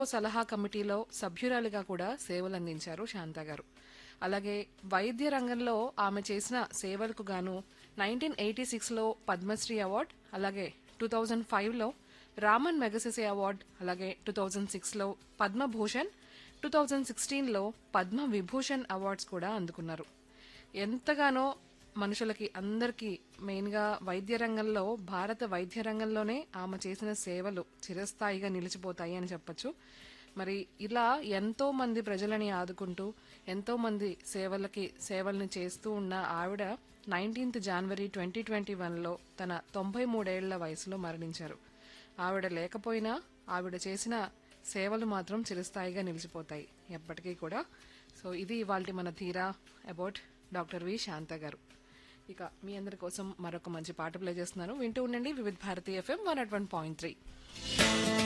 సలహా కమిటీలో సభ్యురాలిగా కూడా సేవలు అందించారు శాంత గారు అలాగే వైద్య రంగంలో ఆమె చేసిన సేవలకు గాను నైన్టీన్ ఎయిటీ సిక్స్లో పద్మశ్రీ అవార్డ్ అలాగే టూ థౌజండ్ ఫైవ్లో రామన్ మెగసెసే అవార్డ్ అలాగే టూ థౌజండ్ సిక్స్లో పద్మభూషణ్ టూ థౌజండ్ సిక్స్టీన్లో పద్మ విభూషణ్ అవార్డ్స్ కూడా అందుకున్నారు ఎంతగానో మనుషులకి అందరికీ మెయిన్గా వైద్య రంగంలో భారత వైద్య రంగంలోనే ఆమె చేసిన సేవలు చిరస్థాయిగా నిలిచిపోతాయి అని చెప్పొచ్చు మరి ఇలా ఎంతో మంది ప్రజలని ఆదుకుంటూ ఎంతో మంది సేవలకి సేవల్ని చేస్తూ ఉన్న ఆవిడ నైన్టీన్త్ జనవరి ట్వంటీ ట్వంటీ వన్లో తన తొంభై మూడేళ్ల వయసులో మరణించారు ఆవిడ లేకపోయినా ఆవిడ చేసిన సేవలు మాత్రం చిరస్థాయిగా నిలిచిపోతాయి ఎప్పటికీ కూడా సో ఇది ఇవాళ మన తీరా అబౌట్ డాక్టర్ వి శాంత గారు ఇక మీ అందరి కోసం మరొక మంచి పాట ప్లే చేస్తున్నాను వింటూ ఉండండి Vividh Bharati FM one at one point three